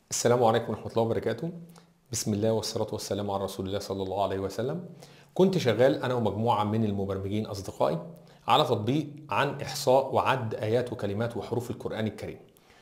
السلام عليكم ورحمة الله وبركاته بسم الله والصلاة والسلام على رسول الله صلى الله عليه وسلم كنت شغال أنا ومجموعة من المبرمجين أصدقائي على تطبيق عن إحصاء وعد آيات وكلمات وحروف القرآن الكريم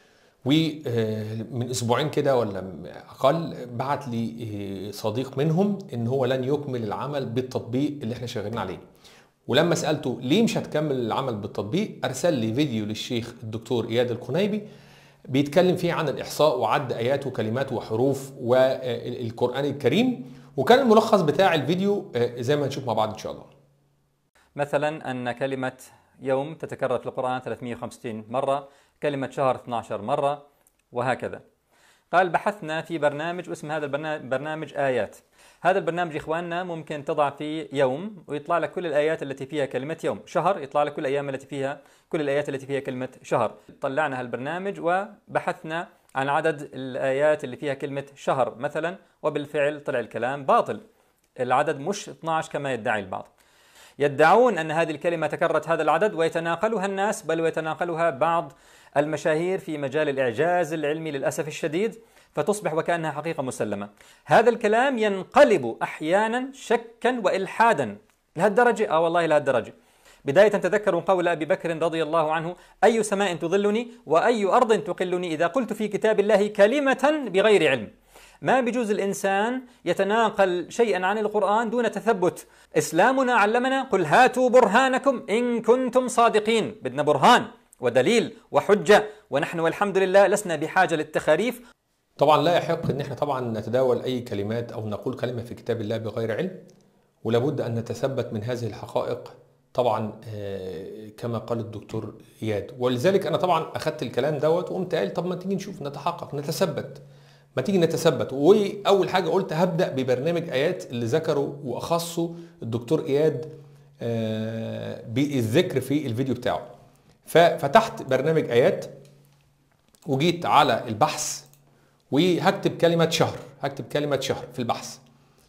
ومن أسبوعين كده ولا أقل بعت لي صديق منهم إن هو لن يكمل العمل بالتطبيق اللي احنا شغالين عليه ولما سألته ليه مش هتكمل العمل بالتطبيق أرسل لي فيديو للشيخ الدكتور إياد القنيبي بيتكلم فيه عن الإحصاء وعد آيات وكلمات وحروف والقرآن الكريم وكان الملخص بتاع الفيديو زي ما هنشوف مع بعض إن شاء الله مثلا أن كلمة يوم تتكرر في القرآن 365 مرة كلمة شهر 12 مرة وهكذا قال بحثنا في برنامج واسم هذا البرنامج آيات هذا البرنامج إخواننا ممكن تضع فيه يوم ويطلع لك كل الآيات التي فيها كلمة يوم شهر يطلع لك كل الأيام التي فيها كل الآيات التي فيها كلمة شهر طلعنا هالبرنامج وبحثنا عن عدد الآيات اللي فيها كلمة شهر مثلا وبالفعل طلع الكلام باطل العدد مش 12 كما يدعي البعض يدعون أن هذه الكلمة تكررت هذا العدد ويتناقلها الناس بل ويتناقلها بعض المشاهير في مجال الإعجاز العلمي للأسف الشديد فتصبح وكأنها حقيقة مسلمة هذا الكلام ينقلب أحيانا شكا وإلحادا لهالدرجة آه والله لهالدرجة بداية تذكروا قول أبي بكر رضي الله عنه أي سماء تظلني وأي أرض تقلني إذا قلت في كتاب الله كلمة بغير علم ما بيجوز الإنسان يتناقل شيئا عن القرآن دون تثبت إسلامنا علمنا قل هاتوا برهانكم إن كنتم صادقين بدنا برهان ودليل وحجة ونحن والحمد لله لسنا بحاجة للتخاريف طبعا لا يحق ان احنا طبعا نتداول اي كلمات او نقول كلمه في كتاب الله بغير علم ولابد ان نتثبت من هذه الحقائق طبعا كما قال الدكتور اياد ولذلك انا طبعا اخذت الكلام دوت وقمت قايل طب ما تيجي نشوف نتحقق نتثبت ما تيجي نتثبت واول حاجه قلت هبدا ببرنامج ايات اللي ذكره واخصه الدكتور اياد بالذكر في الفيديو بتاعه ففتحت برنامج ايات وجيت على البحث وهكتب كلمة شهر هكتب كلمة شهر في البحث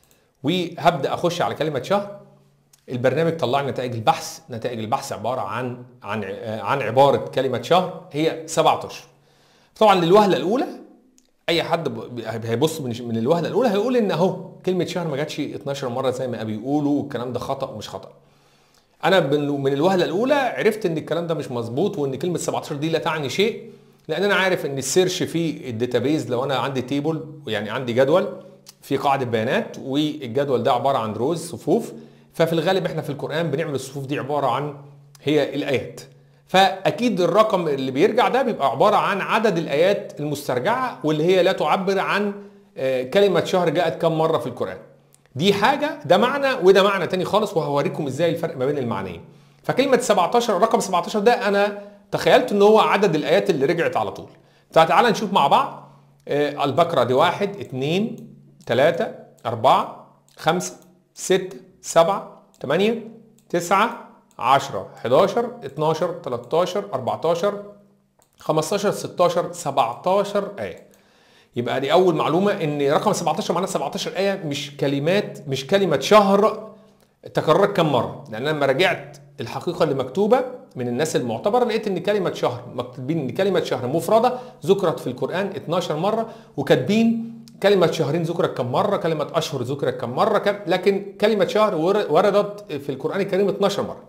وهبدأ أخش على كلمة شهر البرنامج طلع لي نتائج البحث نتائج البحث عبارة عن عن عن عبارة كلمة شهر هي سبعة أشهر طبعا للوهلة الأولى أي حد هيبص من الوهلة الأولى هيقول إن أهو كلمة شهر ما جاتش 12 مرة زي ما بيقولوا والكلام ده خطأ ومش خطأ أنا من الوهلة الأولى عرفت إن الكلام ده مش مظبوط وإن كلمة 17 دي لا تعني شيء لان انا عارف ان السيرش في الداتابيز لو انا عندي تيبل يعني عندي جدول في قاعده بيانات والجدول ده عباره عن روز صفوف ففي الغالب احنا في القران بنعمل الصفوف دي عباره عن هي الايات فاكيد الرقم اللي بيرجع ده بيبقى عباره عن عدد الايات المسترجعه واللي هي لا تعبر عن كلمه شهر جاءت كم مره في القران دي حاجه ده معنى وده معنى تاني خالص وهوريكم ازاي الفرق ما بين المعنيين فكلمه 17 رقم 17 ده انا تخيلت ان هو عدد الايات اللي رجعت على طول فتعالى نشوف مع بعض آه البقرة دي واحد اتنين تلاتة أربعة خمسة ستة سبعة تمانية تسعة عشرة حداشر اتناشر تلاتاشر أربعتاشر خمستاشر ستاشر سبعتاشر آية يبقى دي أول معلومة إن رقم 17 معناه 17 آية مش كلمات مش كلمة شهر تكررت كم مرة لأن لما رجعت الحقيقة اللي مكتوبة من الناس المعتبرة لقيت ان كلمة شهر مكتوبين ان كلمة شهر مفردة ذكرت في القرآن 12 مرة وكاتبين كلمة شهرين ذكرت كم مرة كلمة أشهر ذكرت كم مرة كم لكن كلمة شهر وردت في القرآن الكريم 12 مرة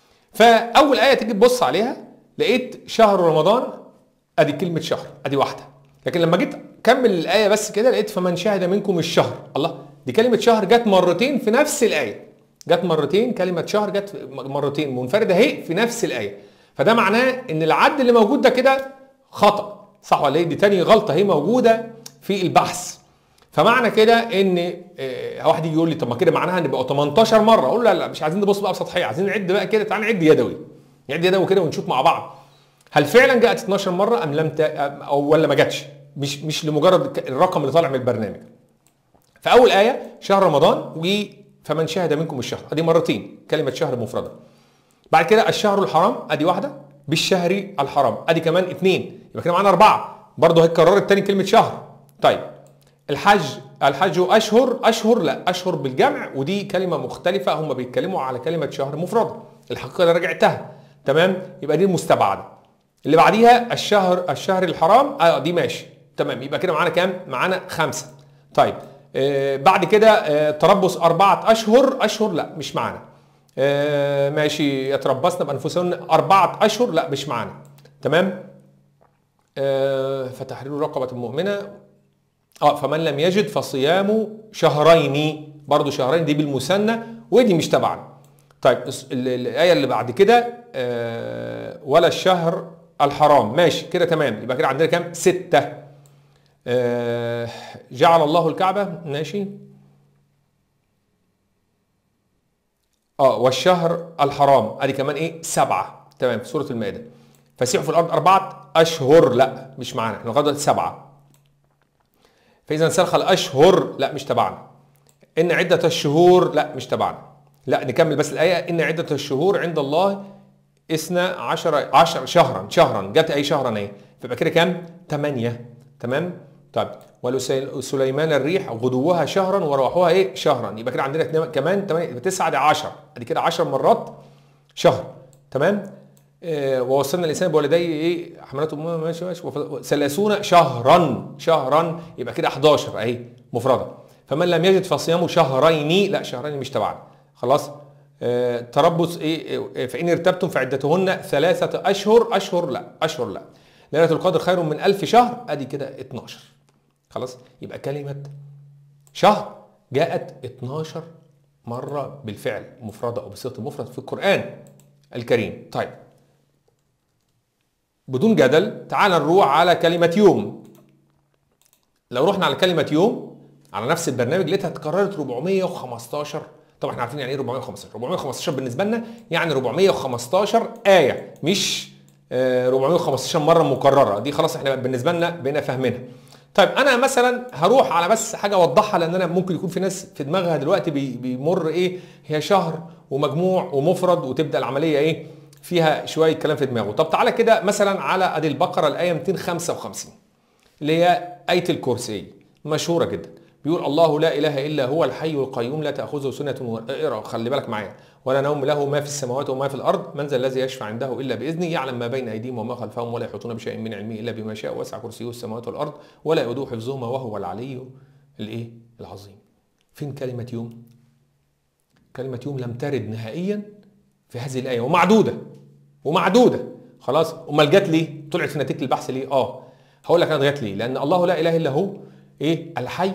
فأول آية تيجي تبص عليها لقيت شهر رمضان أدي كلمة شهر أدي واحدة لكن لما جيت كمل الآية بس كده لقيت فمن شهد منكم الشهر الله دي كلمة شهر جت مرتين في نفس الآية جت مرتين كلمة شهر جت مرتين منفردة اهي في نفس الآية فده معناه ان العد اللي موجود ده كده خطأ صح ولا ايه دي تاني غلطة هي موجودة في البحث فمعنى كده ان اه واحد يجي يقول لي طب ما كده معناها نبقى 18 مرة اقول لا لا مش عايزين نبص بقى بسطحية عايزين نعد بقى كده تعالى نعد يدوي نعد يدوي كده ونشوف مع بعض هل فعلا جاءت 12 مرة ام لم ت... او ولا ما جاتش مش مش لمجرد الرقم اللي طالع من البرنامج فاول آية شهر رمضان و فمن شهد منكم الشهر ادي مرتين كلمه شهر مفرده بعد كده الشهر الحرام ادي واحده بالشهر الحرام ادي كمان اثنين يبقى كده معانا اربعه برضه هي اتكررت تاني كلمه شهر طيب الحج الحج اشهر اشهر لا اشهر بالجمع ودي كلمه مختلفه هم بيتكلموا على كلمه شهر مفرده الحقيقه انا رجعتها تمام يبقى دي المستبعده اللي بعديها الشهر الشهر الحرام اه دي ماشي تمام يبقى كده معانا كام معانا خمسة طيب آه بعد كده آه تربص أربعة أشهر أشهر لا مش معانا آه ماشي يتربصن بأنفسهن أربعة أشهر لا مش معانا تمام آه فتحرير رقبة مؤمنة اه فمن لم يجد فصيام شهرين برضو شهرين دي بالمثنى ودي مش تبعنا طيب الس- ال- الآية اللي بعد كده آه ولا الشهر الحرام ماشي كده تمام يبقى كده عندنا كام ستة آه جعل الله الكعبة ماشي اه والشهر الحرام ادي كمان ايه سبعة تمام في سورة المائدة فسيحوا في الارض اربعة اشهر لا مش معانا احنا لغايه دلوقتي سبعة فاذا انسلخ الاشهر لا مش تبعنا ان عدة الشهور لا مش تبعنا لا نكمل بس الآية إن عدة الشهور عند الله اثنا عشر عشر شهرا شهرا جت أي شهرا أهي فيبقى كده كام؟ ثمانية تمام؟ طيب ولسليمان الريح غدوها شهرا ورواحها ايه؟ شهرا يبقى كده عندنا اتنين- كمان 8 يبقى 9 دي 10 ادي كده 10 مرات شهر تمام؟ آه ووصلنا الانسان بوالديه ايه حملته امه ماشي ماشي وف- ثلاثون شهرا شهرا يبقى كده 11 اهي مفرده فمن لم يجد فصيام شهرين لا شهرين مش تبعنا خلاص آه تربص ايه إيه، فان ارتبتم فعدتهن ثلاثه اشهر اشهر لا اشهر لا ليله القدر خير من ألف شهر ادي كده 12 خلاص يبقى كلمه شهر جاءت 12 مره بالفعل مفرده او بصيغه المفرد في القران الكريم طيب بدون جدل تعال نروح على كلمة يوم لو رحنا على كلمة يوم على نفس البرنامج لقيتها اتكررت 415 طبعا احنا عارفين يعني ايه 415 415 بالنسبة لنا يعني 415 آية مش آه، 415 مرة مكررة دي خلاص احنا بالنسبة لنا بقينا فاهمينها طيب انا مثلا هروح على بس حاجه اوضحها لان انا ممكن يكون في ناس في دماغها دلوقتي بي- بيمر ايه هي شهر ومجموع ومفرد وتبدا العمليه ايه فيها شويه كلام في دماغه طب تعالى كده مثلا على ادي البقره الايه 255 اللي هي آية الكرسي مشهورة جدا بيقول الله لا إله إلا هو الحي القيوم لا تأخذه سنة ولا اقرأ خلي بالك معايا ولا نوم له ما في السماوات وما في الأرض من ذا الذي يشفع عنده إلا بإذنه يعلم ما بين أيديهم وما خلفهم ولا يحيطون بشيء من علمه إلا بما شاء وسع كرسيه السماوات والأرض ولا يؤوده حفظهما وهو العلي الإيه العظيم فين كلمة يوم كلمة يوم لم ترد نهائيا في هذه الآية ومعدودة ومعدودة خلاص أمال جت ليه؟ طلعت في نتيجة البحث ليه؟ آه هقول لك أنا جت ليه؟ لأن الله لا إله إلا هو إيه؟ الحي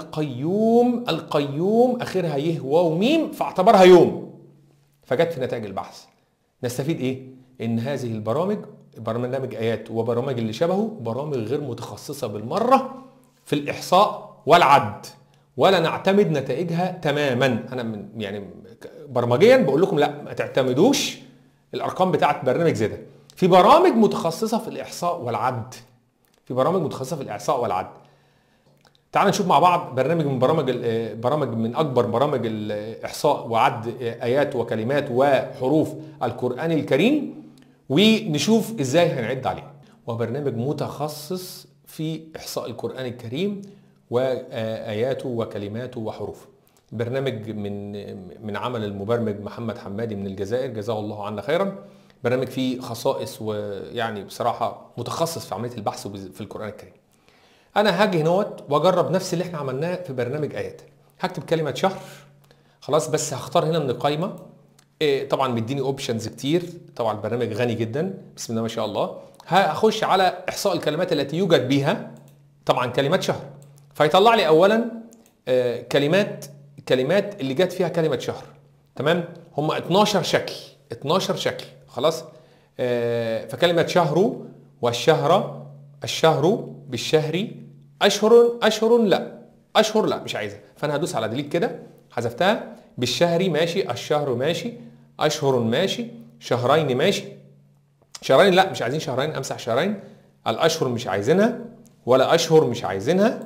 القيوم القيوم آخرها يه واو ميم فاعتبرها يوم فجت في نتائج البحث نستفيد إيه؟ إن هذه البرامج برنامج آيات وبرامج اللي شبهه برامج غير متخصصة بالمرة في الإحصاء والعد ولا نعتمد نتائجها تماما انا من يعني برمجيا بقول لكم لا ما تعتمدوش الارقام بتاعت برنامج زي ده في برامج متخصصه في الاحصاء والعد في برامج متخصصه في الاحصاء والعد تعال نشوف مع بعض برنامج من برامج ال- برامج من اكبر برامج الاحصاء وعد ايات وكلمات وحروف القران الكريم ونشوف ازاي هنعد عليه وبرنامج متخصص في احصاء القران الكريم واياته وكلماته وحروفه برنامج من من عمل المبرمج محمد حمادي من الجزائر جزاه الله عنا خيرا برنامج فيه خصائص ويعني بصراحه متخصص في عمليه البحث في القران الكريم انا هاجي هنوت واجرب نفس اللي احنا عملناه في برنامج ايات هكتب كلمه شهر خلاص بس هختار هنا من القايمه إيه طبعا مديني اوبشنز كتير طبعا البرنامج غني جدا بسم الله ما شاء الله هخش على احصاء الكلمات التي يوجد بها طبعا كلمات شهر فيطلع لي اولا آه، كلمات كلمات اللي جت فيها كلمه شهر تمام هم 12 شكل 12 شكل خلاص آه، فكلمه شهر والشهر الشهر بالشهر اشهر اشهر لا اشهر لا مش عايزها فانا هدوس على ديليت كده حذفتها بالشهر ماشي الشهر ماشي اشهر ماشي شهرين ماشي شهرين لا مش عايزين شهرين امسح شهرين الاشهر مش عايزينها ولا اشهر مش عايزينها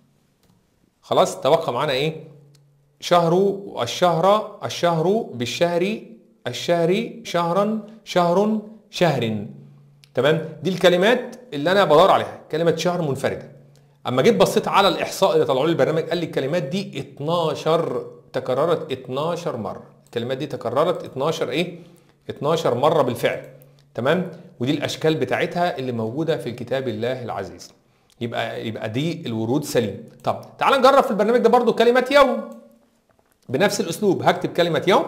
خلاص تبقى معانا ايه شهر الشهر الشهر بالشهر الشهر شهرا شهر شهر تمام دي الكلمات اللي انا بدور عليها كلمه شهر منفرده اما جيت بصيت على الاحصاء اللي طلعوا لي البرنامج قال لي الكلمات دي 12 تكررت 12 مره الكلمات دي تكررت 12 ايه 12 مره بالفعل تمام ودي الاشكال بتاعتها اللي موجوده في كتاب الله العزيز يبقى يبقى دي الورود سليم طب تعال نجرب في البرنامج ده برضو كلمه يوم بنفس الاسلوب هكتب كلمه يوم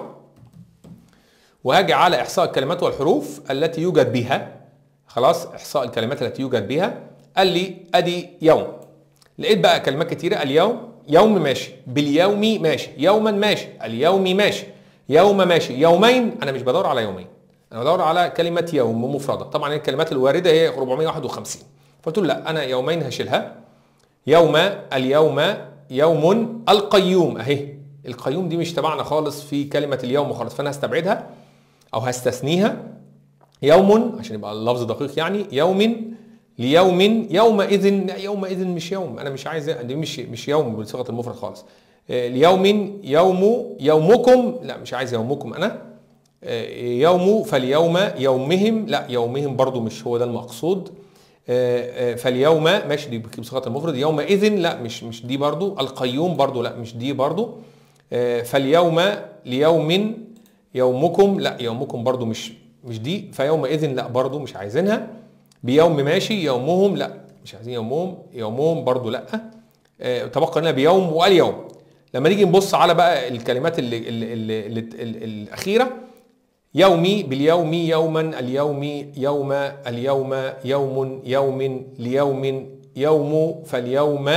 وهاجي على احصاء الكلمات والحروف التي يوجد بها خلاص احصاء الكلمات التي يوجد بها قال لي ادي يوم لقيت بقى كلمات كتيره اليوم يوم ماشي باليوم ماشي يوما ماشي اليوم ماشي يوم ماشي يومين انا مش بدور على يومين انا بدور على كلمه يوم مفرده طبعا الكلمات الوارده هي 451 فقلت له لا انا يومين هشيلها يوم اليوم يوم القيوم اهي القيوم دي مش تبعنا خالص في كلمه اليوم خالص فانا هستبعدها او هستثنيها يوم عشان يبقى اللفظ دقيق يعني يوم ليوم يومئذ لا يومئذ مش يوم انا مش عايز دي مش مش يوم بصيغه المفرد خالص آه، ليوم يوم يومكم لا مش عايز يومكم انا آه، يوم فاليوم يومهم لا يومهم برضو مش هو ده المقصود آه، آه، فاليوم ماشي دي بصيغه المفرد يومئذ لا مش مش دي برضو القيوم برضو لا مش دي برضو آه، فاليوم ليوم يومكم لا يومكم برضو مش مش دي فيومئذ لا برضو مش عايزينها بيوم ماشي يومهم لا مش عايزين يومهم يومهم برضو لا آه، تبقى لنا بيوم واليوم لما نيجي نبص على بقى الكلمات اللي, اللي, اللي, اللي, اللي الاخيره يومي باليوم يوما اليوم يوم اليوم يوم يوم ليوم يوم فاليوم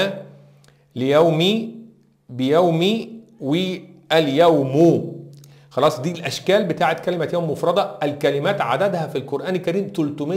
ليومي بيومي واليوم خلاص دي الاشكال بتاعت كلمه يوم مفرده الكلمات عددها في القران الكريم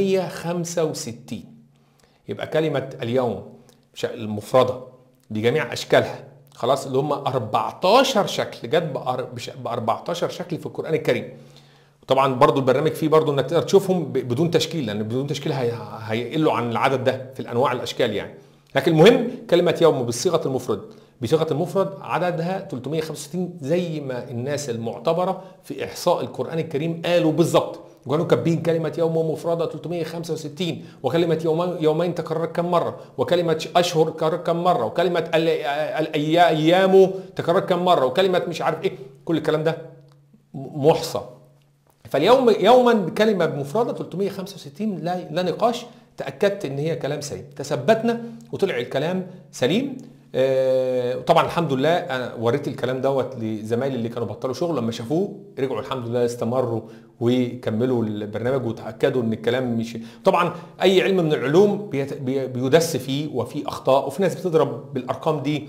365 يبقى كلمه اليوم مش المفرده دي جميع اشكالها خلاص اللي هم 14 شكل جت ب 14 شكل في القران الكريم طبعا برضو البرنامج فيه برضو انك تقدر تشوفهم ب- بدون تشكيل لان بدون تشكيل هي- هيقلوا عن العدد ده في الانواع الاشكال يعني لكن المهم كلمه يوم بصيغه المفرد بصيغه المفرد عددها 365 زي ما الناس المعتبره في احصاء القران الكريم قالوا بالظبط كانوا كاتبين كلمة يوم مفردة 365 وكلمة يوم يومين تكررت كم مرة وكلمة أشهر تكررت كم مرة وكلمة ال- الأيا- أيام تكررت كم مرة وكلمة مش عارف إيه كل الكلام ده محصى فاليوم يوما بكلمه مفرده 365 لا لا نقاش تاكدت ان هي كلام سليم تثبتنا وطلع الكلام سليم آه، طبعا الحمد لله انا وريت الكلام دوت لزمايلي اللي كانوا بطلوا شغل لما شافوه رجعوا الحمد لله استمروا وكملوا البرنامج وتاكدوا ان الكلام مش طبعا اي علم من العلوم بيت- بي- بيدس فيه وفي اخطاء وفي ناس بتضرب بالارقام دي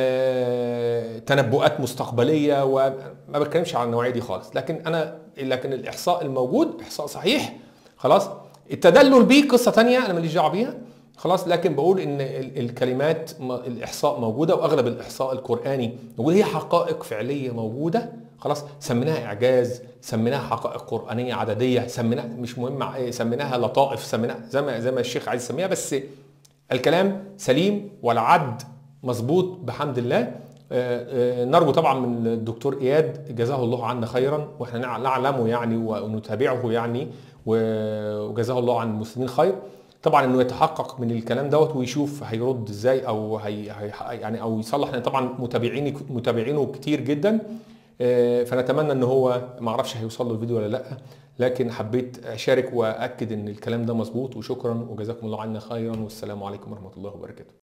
آه، تنبؤات مستقبليه وما بتكلمش عن النوعيه دي خالص لكن انا لكن الاحصاء الموجود احصاء صحيح خلاص التدلل بيه قصه تانية انا ماليش دعوه بيها خلاص لكن بقول ان ال- الكلمات م- الاحصاء موجوده واغلب الاحصاء القراني موجود هي حقائق فعليه موجوده خلاص سميناها اعجاز سميناها حقائق قرانيه عدديه سميناها مش مهم ع- سميناها لطائف سميناها زي ما زي ما الشيخ عايز يسميها بس الكلام سليم والعد مظبوط بحمد الله آه، آه، نرجو طبعا من الدكتور اياد جزاه الله عنا خيرا واحنا نع- نعلمه يعني ونتابعه يعني و- وجزاه الله عن المسلمين خير طبعا انه يتحقق من الكلام دوت ويشوف هيرد ازاي او هي هي يعني او يصلح لان طبعا متابعيني متابعينه كتير جدا آه، فنتمنى ان هو ما اعرفش هيوصل له الفيديو ولا لا لكن حبيت اشارك واكد ان الكلام ده مظبوط وشكرا وجزاكم الله عنا خيرا والسلام عليكم ورحمه الله وبركاته